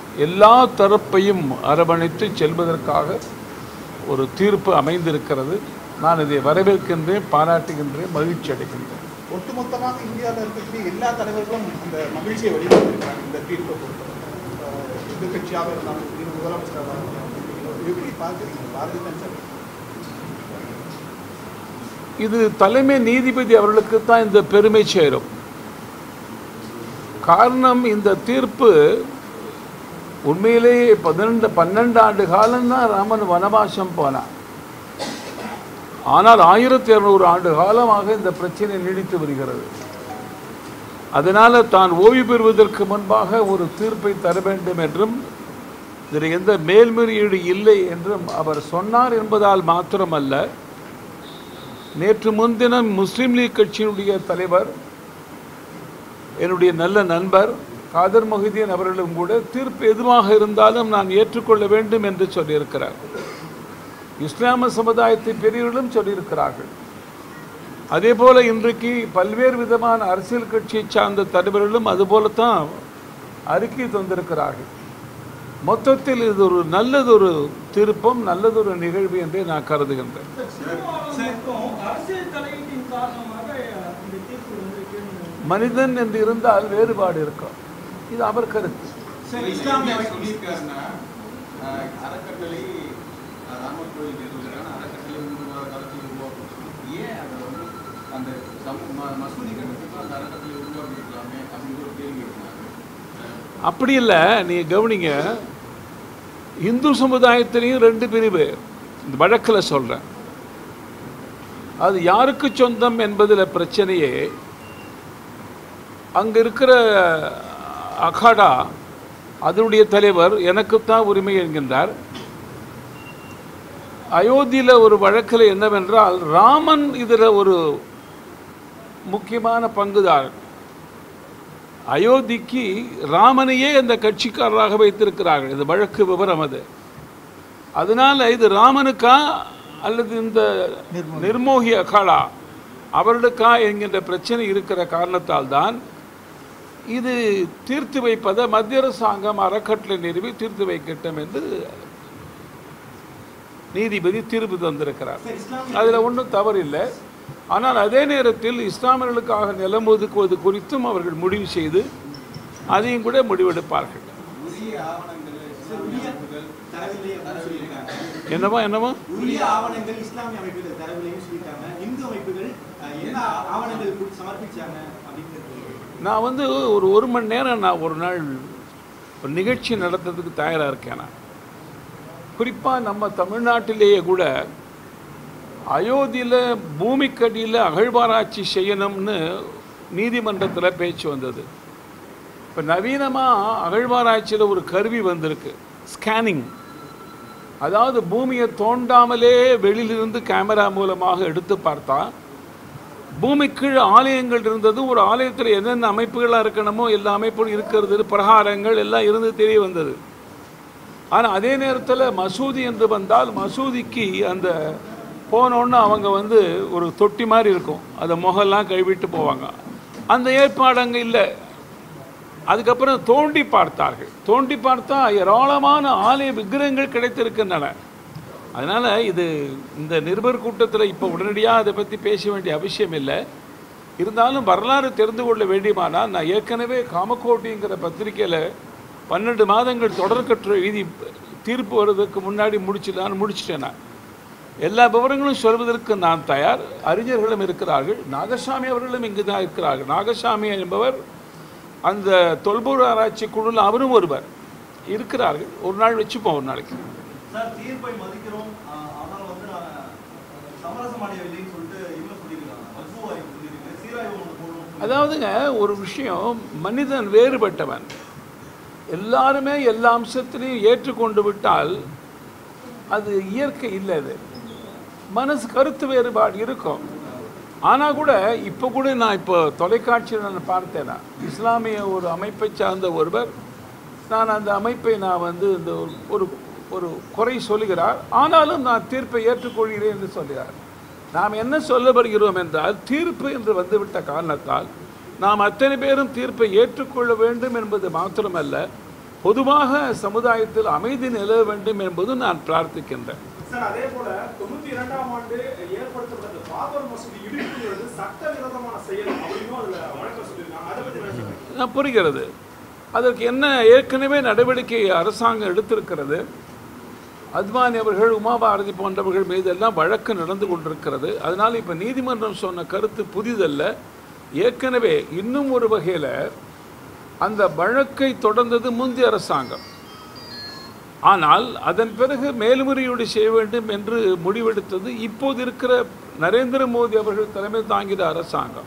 எல்லா தரப்பையும் அரவணைத்து செல்வதற்காக ஒரு தீர்ப்பு அமைந்திருக்கிறது நான் இதை வரவேற்கின்றேன் பாராட்டுகின்றேன் மகிழ்ச்சி அடைகின்றேன் ஒட்டுமொத்தமாக இந்தியாவில் இருக்கக்கூடிய எல்லா தலைவர்களும் அந்த மகிழ்ச்சியை வெளிப்படுத்திருக்காங்க இந்த தீர்ப்பை பொறுத்தவரை அஹ் எதிர்க்கட்சியாக இருந்தாலும் இது முதலமைச்சராக இருந்தாலும் எப்படி பார்க்குறீங்க பாரதிய ஜனதா இது தலைமை நீதிபதி அவர்களுக்கு தான் இந்த பெருமை சேரும் காரணம் இந்த தீர்ப்பு உண்மையிலேயே பதினெண்டு பன்னெண்டு ஆண்டு காலம்தான் ராமன் வனவாசம் போனான் ஆனால் ஆயிரத்தி இரநூறு ஆண்டு காலமாக இந்த பிரச்சனை நீடித்து வருகிறது அதனால தான் ஓய்வு பெறுவதற்கு முன்பாக ஒரு தீர்ப்பை தர வேண்டும் என்றும் இதில் எந்த மேல்முறையீடு இல்லை என்றும் அவர் சொன்னார் என்பதால் மாத்திரமல்ல நேற்று முன்தினம் முஸ்லீம் லீக் கட்சியினுடைய தலைவர் என்னுடைய நல்ல நண்பர் காதர் மொஹிதீன் அவர்களும் கூட தீர்ப்பு எதுவாக இருந்தாலும் நான் ஏற்றுக்கொள்ள வேண்டும் என்று சொல்லியிருக்கிறார் இஸ்லாம சமுதாயத்தை பெரியவர்களும் சொல்லியிருக்கிறார்கள் அதே போல இன்றைக்கு பல்வேறு விதமான அரசியல் கட்சியை சார்ந்த தலைவர்களும் அதுபோலத்தான் அறிக்கை தந்திருக்கிறார்கள் மொத்தத்தில் இது ஒரு நல்லதொரு திருப்பம் நல்லதொரு நிகழ்வு என்றே நான் கருதுகின்றேன் மட்டும் அரசியல் தலையீட்டின் காரணமாக இந்த தீர்ப்பு வந்திருக்குன்னு மனிதன் என்று இருந்தால் வேறுபாடு இருக்கும் இது அவர் கருத்து சார் இஸ்லாமிய சொல்லியிருக்காருன்னா அஹ், அறக்கட்டளை அஹ், ராமர் கோயில் நிறுவுகிறான அறக்கட்டளை மூன்று மாத காலத்தில் உருவாக்கும் சொல்லி ஏன் அதை வந்து அந்த சமூக ம- மசூதி கட்டத்துக்கு அந்த அறக்கட்டளை உருவாக்கிருக்கலாமே அப்படின்னு ஒரு கேள்வி இருக்கிறாங்க அப்படி இல்லை நீ கவனிங்க இந்து சமுதாயத்திலையும் ரெண்டு பிரிவு இந்த வழக்கில் சொல்கிறேன் அது யாருக்கு சொந்தம் என்பதில் பிரச்சனையே அங்கே இருக்கிற அகாடா அதனுடைய தலைவர் எனக்குத்தான் உரிமை என்கின்றார் அயோத்தியில் ஒரு வழக்கில் என்னவென்றால் ராமன் இதில் ஒரு முக்கியமான பங்குதாரர் அயோத்திக்கு ராமனையே இந்த கட்சிக்காரராக வைத்திருக்கிறார்கள் இது வழக்கு விவரம் அது அதனால இது ராமனுக்கா அல்லது இந்த நிர்மோகி அகாடா அவர்களுக்கா என்கின்ற பிரச்சனை இருக்கிற காரணத்தால் தான் இது தீர்த்து வைப்பதை மத்திய அரசாங்கம் அறக்கட்டளை நிறுவி தீர்த்து வைக்கட்டும் என்று நீதிபதி தீர்ப்பு தந்திருக்கிறார் அதில் ஒன்றும் தவறில்லை ஆனால் அதே நேரத்தில் இஸ்லாமியர்களுக்காக நிலம் ஒதுக்குவது குறித்தும் அவர்கள் முடிவு செய்து அதையும் கூட முடிவெடுப்பார்கள் உரிய ஆவணங்கள் இஸ்லாமிய அமைப்புகள் தரவில்லை அப்படின்னு சொல்லியிருக்காங்க என்னவா என்னவா உரிய ஆவணங்கள் இஸ்லாமிய அமைப்புகள் தரவில்லைன்னு சொல்லியிருக்காங்க இந்து அமைப்புகள் அஹ், என்ன ஆவணங்கள் கு- சமர்ப்பிச்சாங்க அப்படின்னு நான் வந்து ஒரு ஒரு மணி நேரம் நான் ஒரு நாள் ஒரு நிகழ்ச்சி நடத்துறதுக்கு தயாராக இருக்கேன் நான் குறிப்பாக நம்ம தமிழ்நாட்டிலேயே கூட அயோத்தியில் பூமிக்கடியில் அகழ்வாராய்ச்சி செய்யணும்னு நீதிமன்றத்தில் பேச்சு வந்தது இப்போ நவீனமாக அகழ்வாராய்ச்சியில் ஒரு கருவி வந்திருக்கு ஸ்கேனிங் அதாவது பூமியை தோண்டாமலே வெளியிலிருந்து கேமரா மூலமாக எடுத்து பார்த்தா பூமிக்கீழ் ஆலயங்கள் இருந்தது ஒரு ஆலயத்தில் என்னென்ன அமைப்புகளாக இருக்கணுமோ எல்லா அமைப்பும் இருக்கிறது பிரகாரங்கள் எல்லாம் இருந்து தெரிய வந்தது ஆனால் அதே நேரத்தில் மசூதி என்று வந்தால் மசூதிக்கு அந்த போனோன்னு அவங்க வந்து ஒரு தொட்டி மாதிரி இருக்கும் அதை முகெல்லாம் கழுவிட்டு போவாங்க அந்த ஏற்பாடு அங்கே இல்லை அதுக்கப்புறம் தோண்டி பார்த்தார்கள் தோண்டி பார்த்தா ஏராளமான ஆலய விக்கிரகங்கள் கிடைத்திருக்கின்றன அதனால் இது இந்த நிருபர் கூட்டத்தில் இப்போ உடனடியாக அதை பற்றி பேச வேண்டிய அவசியம் இல்லை இருந்தாலும் வரலாறு தெரிந்து கொள்ள வேண்டியமானால் நான் ஏற்கனவே காமக்கோட்டிங்கிற பத்திரிக்கையில் பன்னெண்டு மாதங்கள் தொடர்கற்று எழுதி தீர்ப்பு வர்றதுக்கு முன்னாடி முடிச்சுலான்னு முடிச்சிட்டேன் நான் எல்லா விவரங்களும் சொல்வதற்கு நான் தயார் அறிஞர்களும் இருக்கிறார்கள் நாகசாமி அவர்களும் இங்கு தான் இருக்கிறார்கள் நாகசாமி என்பவர் அந்த தொல்பொருள் ஆராய்ச்சி குழுவில் அவரும் ஒருவர் இருக்கிறார்கள் ஒரு நாள் வச்சுப்போம் ஒரு நாளைக்கு சார் தீர்ப்பை மதிக்கிறோம் ஆஹ், ஆனால் வந்து நான் சமரசம் அடையவில்லைன்னு சொல்லிட்டு இவங்க சொல்லியிருக்காங்க மஜ்மு ஆய்வு சொல்லியிருக்கு சீராய்வு ஒன்று போடணும் அதாவதுங்க ஒரு விஷயம் மனிதன் வேறுபட்டவன் எல்லாருமே எல்லா அம்சத்திலையும் ஏற்றுக்கொண்டு விட்டால் அது இயற்கை இல்லை அது மனசு கருத்து வேறுபாடு இருக்கும் ஆனால் கூட இப்போ கூட நான் இப்போ தொலைக்காட்சியில் நான் பார்த்தேன் நான். இஸ்லாமிய ஒரு அமைப்பை சார்ந்த ஒருவர் நான் அந்த அமைப்பை நான் வந்து இந்த ஒரு- ஒரு ஒரு குறை சொல்லுகிறார் ஆனாலும் நான் தீர்ப்பை ஏற்றுக்கொள்கிறேன் என்று சொல்கிறார் நாம் என்ன சொல்ல வருகிறோம் என்றால் தீர்ப்பு என்று வந்துவிட்ட காரணத்தால் நாம் அத்தனை பேரும் தீர்ப்பை ஏற்றுக்கொள்ள வேண்டும் என்பது மாத்திரமல்ல பொதுவாக சமுதாயத்தில் அமைதி நிலவ வேண்டும் என்பது நான் பிரார்த்திக்கின்றேன் சார் அதே போல தொண்ணூத்தி இரண்டாம் ஆண்டு ஏற்படுத்தப்பட்ட பாபர் மசூதி இடிப்புங்கிறது சட்டவிரோதமான செயல் அப்படின்னு அதுல வழக்கம் சொல்லியிருக்காங்க அதை பத்தி என்ன சொல்றீங்க? நான் புரிகிறது அதற்கு என்ன ஏற்கனவே நடவடிக்கை அரசாங்கம் எடுத்திருக்கிறது அத்வானி அவர்கள் உமாபாரதி போன்றவர்கள் மீதெல்லாம் வழக்கு நடந்து கொண்டிருக்கிறது அதனால் இப்போ நீதிமன்றம் சொன்ன கருத்து புதிதல்ல ஏற்கனவே இன்னும் ஒரு வகையில் அந்த வழக்கை தொடர்ந்தது முந்தைய அரசாங்கம் ஆனால் அதன் பிறகு மேல்முறையீடு செய்ய வேண்டும் என்று முடிவெடுத்தது இப்போது இருக்கிற நரேந்திர மோடி அவர்கள் தலைமை தாங்கிய அரசாங்கம்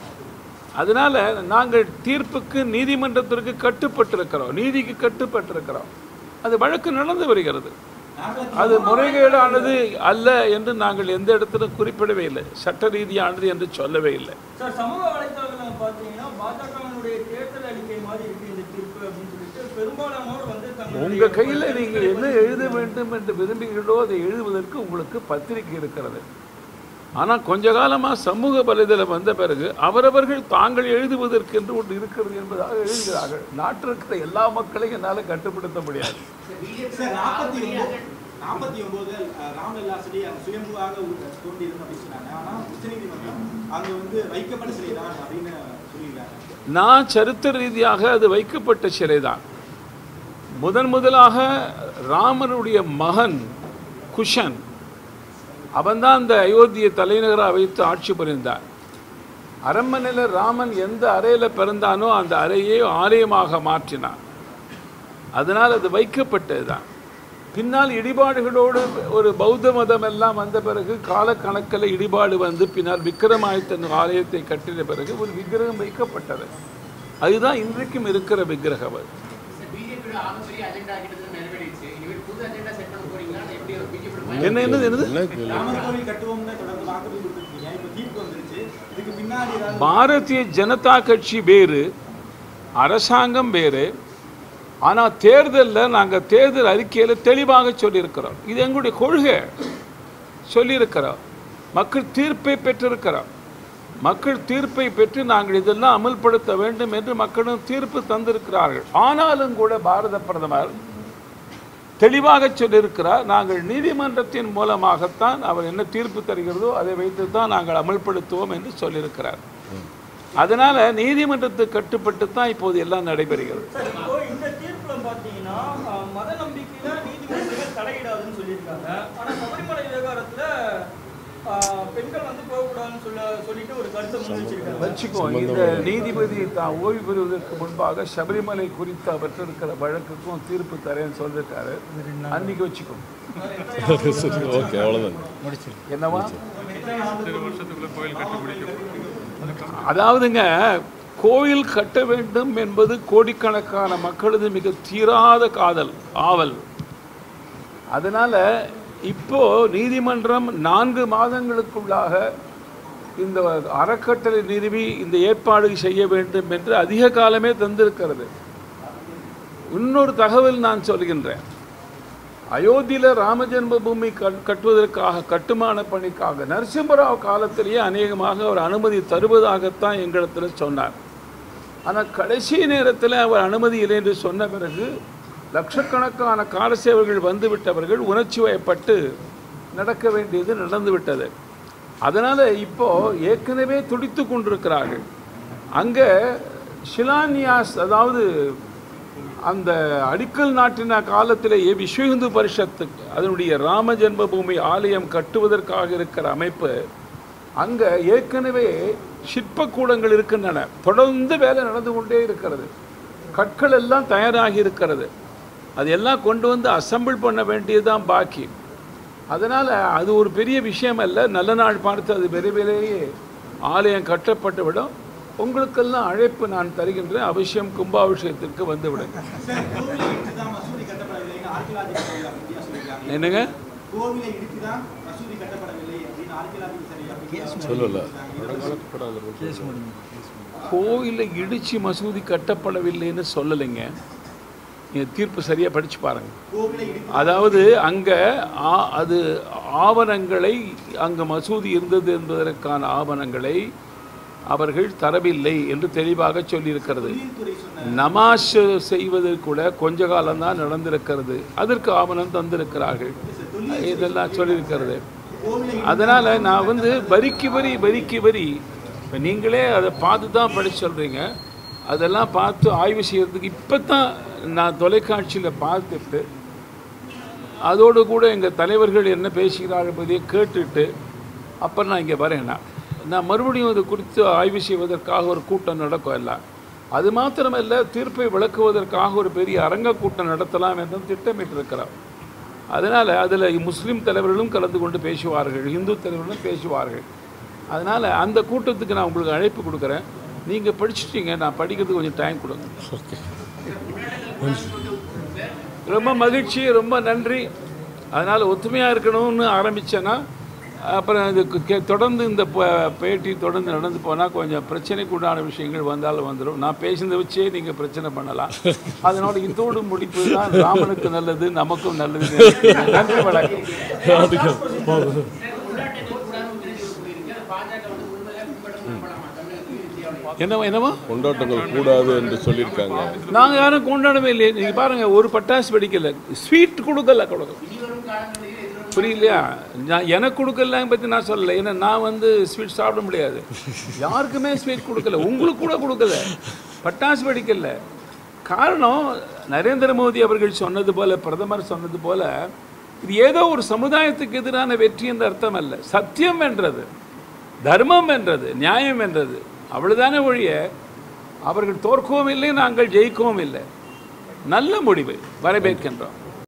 அதனால நாங்கள் தீர்ப்புக்கு நீதிமன்றத்திற்கு கட்டுப்பட்டிருக்கிறோம் நீதிக்கு கட்டுப்பட்டிருக்கிறோம் அது வழக்கு நடந்து வருகிறது அது முறைகேடானது அல்ல என்று நாங்கள் எந்த இடத்திலும் குறிப்பிடவே இல்லை சட்ட ரீதியானது என்று சொல்லவே இல்லை சார் சமூக வலைத்தளங்களில் பார்த்தீங்கன்னா பாஜகவினுடைய தேர்தல் அறிக்கை மாதிரி இருக்கு இந்த தீர்ப்பு அப்படின்னு சொல்லிட்டு பெரும்பாலானோர் வந்து தங்களுடைய உங்க கையில் நீங்கள் என்ன எழுத வேண்டும் என்று விரும்புகிறீர்களோ அதை எழுதுவதற்கு உங்களுக்கு பத்திரிகை இருக்கிறது ஆனால் கொஞ்ச காலமாக சமூக வலைதளம் வந்த பிறகு அவரவர்கள் தாங்கள் எழுதுவதற்கு என்று ஒன்று இருக்கிறது என்பதாக எழுதுகிறார்கள் நாட்டில் இருக்கிற எல்லா மக்களையும் என்னால் கட்டுப்படுத்த முடியாது சார் நாற்பத்தி ஒன்பது நாற்பத்தி ஒன்பது ராம்லல்லாசடி அங்கே சுயம்புவாக தோன்றியிருக்கு அப்படின்னு சொன்னாங்க ஆனால் உச்சநீதிமன்றம் அங்கே வந்து வைக்கப்பட்ட சிலை தான் அப்படின்னு சொல்லியிருக்காங்க நான் சரித்திர ரீதியாக அது வைக்கப்பட்ட சிலைதான் முதன் முதலாக ராமனுடைய மகன் குஷன் அவன்தான் அந்த அயோத்தியை தலைநகராக வைத்து ஆட்சி புரிந்தார் அரண்மனையில் ராமன் எந்த அறையில் பிறந்தானோ அந்த அறையை ஆலயமாக மாற்றினான் அதனால் அது வைக்கப்பட்டது தான் பின்னால் இடிபாடுகளோடு ஒரு பௌத்த மதம் எல்லாம் வந்த பிறகு காலக்கணக்கில் இடிபாடு வந்து பின்னால் விக்ரமாதித்தன் ஆலயத்தை கட்டின பிறகு ஒரு விக்கிரகம் வைக்கப்பட்டது அதுதான் இன்றைக்கும் இருக்கிற விக்கிரகம் அது பிஜேபியோட ஆகப்பெரிய அஜெண்டா கிட்டத்தட்ட நிறைவேறிடுச்சு இனிமேல் புது அஜெண்டா செட் பண்ண போறீங்களா எப்படி பிஜேபி என்ன என்னது என்னது ராமர் கோவில் கட்டுவோம்னு தொடர்ந்து வாக்குறுதி கொடுத்துருக்கீங்க இப்போ தீர்ப்பு வந்துருச்சு இதுக்கு பின்னாடி ஏதாவது பாரதிய ஜனதா கட்சி வேறு அரசாங்கம் வேறு ஆனால் தேர்தலில் நாங்கள் தேர்தல் அறிக்கையில் தெளிவாக சொல்லியிருக்கிறோம் இது எங்களுடைய கொள்கை சொல்லியிருக்கிறோம் மக்கள் தீர்ப்பை பெற்றிருக்கிறோம் மக்கள் தீர்ப்பை பெற்று நாங்கள் இதெல்லாம் அமல்படுத்த வேண்டும் என்று மக்களும் தீர்ப்பு தந்திருக்கிறார்கள் ஆனாலும் கூட பாரத பிரதமர் தெளிவாக சொல்லியிருக்கிறார் நாங்கள் நீதிமன்றத்தின் மூலமாகத்தான் அவர் என்ன தீர்ப்பு தருகிறதோ அதை வைத்து தான் நாங்கள் அமல்படுத்துவோம் என்று சொல்லியிருக்கிறார் அதனால நீதிமன்றத்துக்கு கட்டுப்பட்டு தான் இப்போது எல்லாம் நடைபெறுகிறது சார் இப்போ இந்த தீர்ப்புல பாத்தீங்கன்னா அஹ், மத நம்பிக்கையில நீதிமன்றங்கள் தலையிடாதுன்னு சொல்லியிருக்காங்க ஆனா சபரிமலை விவகாரத்துல அஹ், பெண்கள் வந்து போகக்கூடாதுன்னு சொல்ல சொல்லிட்டு ஒரு கருத்தை முன்வச்சிருக்காங்க வச்சுக்கோ இந்த நீதிபதி தான் ஓய்வு பெறுவதற்கு முன்பாக சபரிமலை குறித்து அவற்றை இருக்கிற வழக்குக்கும் தீர்ப்பு தரேன்னு சொல்லியிருக்காரு அன்னைக்கு வச்சுக்கோ ஓகே அவ்வளோதான் என்னவா அதாவதுங்க கோயில் கட்ட வேண்டும் என்பது கோடிக்கணக்கான மக்களது மிக தீராத காதல் ஆவல் அதனால இப்போ நீதிமன்றம் நான்கு மாதங்களுக்குள்ளாக இந்த அறக்கட்டளை நிறுவி இந்த ஏற்பாடு செய்ய வேண்டும் என்று அதிக காலமே தந்திருக்கிறது இன்னொரு தகவல் நான் சொல்கின்றேன் அயோத்தியில் ராமஜென்ம பூமி கட்- கட்டுவதற்காக கட்டுமான பணிக்காக நரசிம்மராவ் காலத்திலேயே அநேகமாக அவர் அனுமதி தருவதாகத்தான் எங்களிடத்தில் சொன்னார் ஆனால் கடைசி நேரத்தில் அவர் அனுமதி இல்லை என்று சொன்ன பிறகு லட்சக்கணக்கான காரசேவர்கள் வந்துவிட்டவர்கள் உணர்ச்சி வயப்பட்டு நடக்க வேண்டியது நடந்துவிட்டது அதனால் இப்போ ஏற்கனவே துடித்து கொண்டிருக்கிறார்கள் அங்கே ஷிலான்யாஸ் அதாவது அந்த அடிக்கல் நாட்டின காலத்திலேயே விஸ்வ இந்து பரிஷத்துக்கு அதனுடைய ராம ஜென்மபூமி ஆலயம் கட்டுவதற்காக இருக்கிற அமைப்பு அங்கே ஏற்கனவே சிற்பக்கூடங்கள் இருக்கின்றன தொடர்ந்து வேலை நடந்து கொண்டே இருக்கிறது கற்கள் எல்லாம் தயாராகி இருக்கிறது அது எல்லாம் கொண்டு வந்து அசெம்பிள் பண்ண வேண்டியதுதான் பாக்கி அதனால் அது ஒரு பெரிய விஷயம் அல்ல நல்ல நாள் பார்த்து அது விரைவிலேயே ஆலயம் கட்டப்பட்டு விடும் உங்களுக்கெல்லாம் அழைப்பு நான் தருகின்றேன் அவசியம் கும்பாபிஷேகத்திற்கு வந்து விடுங்க சார் கோவிலை இடித்து தான் மசூதி கட்டப்படவில்லைன்னு ஆர்கியலாஜிக்கல் சர்வே ஆஃப் இந்தியா சொல்லியிருக்காங்க என்னங்க கோவிலை இடித்து தான் மசூதி கட்டப்படவில்லை அப்படின்னு ஆர்கியலாஜிக்கல் சர்வே ஆஃப் இந்தியா சொல்லல கோயிலை இடிச்சு மசூதி கட்டப்படவில்லைன்னு சொல்லலைங்க நீங்கள் தீர்ப்பு சரியாக படித்து பாருங்கள் கோவிலை இடித்து அதாவது அங்கே அது ஆவணங்களை அங்கே மசூதி இருந்தது என்பதற்கான ஆவணங்களை அவர்கள் தரவில்லை என்று தெளிவாக சொல்லியிருக்கிறது தொழில்துறை சொன்ன நமாஸ் செய்வது கூட கொஞ்ச காலம்தான் நடந்திருக்கிறது அதற்கு ஆவணம் தந்திருக்கிறார்கள் இதெல்லாம் சொல்லியிருக்கிறது அதனால் நான் வந்து வரிக்கு வரி வரிக்கு வரி இப்போ நீங்களே அதை பார்த்து தான் படிச்சு சொல்கிறீங்க அதெல்லாம் பார்த்து ஆய்வு செய்கிறதுக்கு இப்போ தான் நான் தொலைக்காட்சியில் பார்த்துட்டு அதோடு கூட எங்கள் தலைவர்கள் என்ன பேசுகிறார்கள் என்பதை கேட்டுட்டு அப்புறம் நான் இங்கே வரேன் நான் நான் மறுபடியும் அது குறித்து ஆய்வு செய்வதற்காக ஒரு கூட்டம் நடக்கும் எல்லாம் அது மாத்திரமல்ல தீர்ப்பை விளக்குவதற்காக ஒரு பெரிய அரங்க கூட்டம் நடத்தலாம் என்றும் திட்டமிட்டிருக்கிறோம் அதனால் அதில் முஸ்லீம் தலைவர்களும் கலந்து கொண்டு பேசுவார்கள் இந்து தலைவர்களும் பேசுவார்கள் அதனால் அந்த கூட்டத்துக்கு நான் உங்களுக்கு அழைப்பு கொடுக்குறேன் நீங்கள் படிச்சிட்டீங்க நான் படிக்கிறதுக்கு கொஞ்சம் டைம் கொடுங்க ரொம்ப மகிழ்ச்சி ரொம்ப நன்றி அதனால் ஒத்துமையாக இருக்கணும்னு ஆரம்பித்தேன்னா அப்புறம் இதுக்கு கே- தொடர்ந்து இந்த ப- பேட்டி தொடர்ந்து நடந்து போனால் கொஞ்சம் பிரச்சனைக்கு உண்டான விஷயங்கள் வந்தாலும் வந்துடும் நான் பேசினதை வச்சே நீங்கள் பிரச்சனை பண்ணலாம் அதனோட இதோடு முடிப்பு தான் ராமனுக்கு நல்லது நமக்கும் நல்லது நன்றி வணக்கம் என்னவா என்னவா கொண்டாட்டங்கள் கூடாது என்று சொல்லியிருக்காங்க நாங்கள் யாரும் கொண்டாடவே இல்லையே நீங்கள் பாருங்கள் ஒரு பட்டாசு வெடிக்கல ஸ்வீட் கொடுக்கல கொடுக்கல புரியலையா நான் எனக்கு கொடுக்கல பற்றி நான் சொல்லலை ஏன்னா நான் வந்து ஸ்வீட் சாப்பிட முடியாது யாருக்குமே ஸ்வீட் கொடுக்கல உங்களுக்கு கூட கொடுக்கல பட்டாசு வெடிக்கல காரணம் நரேந்திர மோடி அவர்கள் சொன்னது போல பிரதமர் சொன்னது போல இது ஏதோ ஒரு சமுதாயத்துக்கு எதிரான வெற்றி என்ற அர்த்தம் அல்ல சத்தியம் என்றது தர்மம் என்றது நியாயம் என்றது அவ்வளவுதானே ஒழிய அவர்கள் தோற்கவும் இல்லை நாங்கள் ஜெயிக்கவும் இல்லை நல்ல முடிவு வரவேற்கின்றோம்